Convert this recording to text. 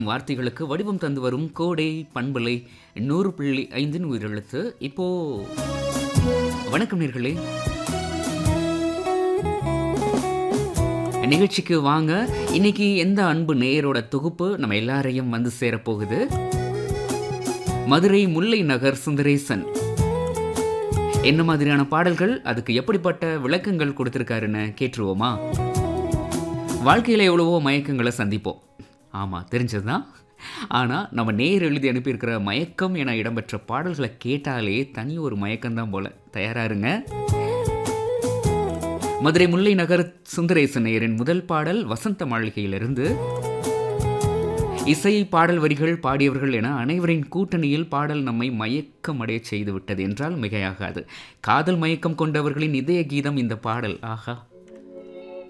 வார்த்தைகளுக்கு வடிவம் தந்து வரும் கோடை பண்பலை நூறு புள்ளி ஐந்தின் உயிரெழுத்து இப்போ வணக்கம் நேர்களே நிகழ்ச்சிக்கு வாங்க இன்னைக்கு எந்த அன்பு நேயரோட தொகுப்பு நம்ம எல்லாரையும் வந்து சேரப்போகுது மதுரை முல்லை நகர் சுந்தரேசன் என்ன மாதிரியான பாடல்கள் அதுக்கு எப்படிப்பட்ட விளக்கங்கள் கொடுத்துருக்காருன்னு கேட்டுருவோமா வாழ்க்கையில் எவ்வளவோ மயக்கங்களை சந்திப்போம் ஆமாம் தெரிஞ்சதுதான் ஆனால் நம்ம நேர் எழுதி அனுப்பியிருக்கிற மயக்கம் என இடம்பெற்ற பாடல்களை கேட்டாலே தனி ஒரு மயக்கம்தான் போல தயாரா இருங்க மதுரை முல்லை நகர் சுந்தரேசன் நேயரின் முதல் பாடல் வசந்த மாளிகையிலிருந்து இசை பாடல் வரிகள் பாடியவர்கள் என அனைவரின் கூட்டணியில் பாடல் நம்மை மயக்கமடைய செய்து விட்டது என்றால் மிகையாகாது காதல் மயக்கம் கொண்டவர்களின் இதய கீதம் இந்த பாடல் ஆஹா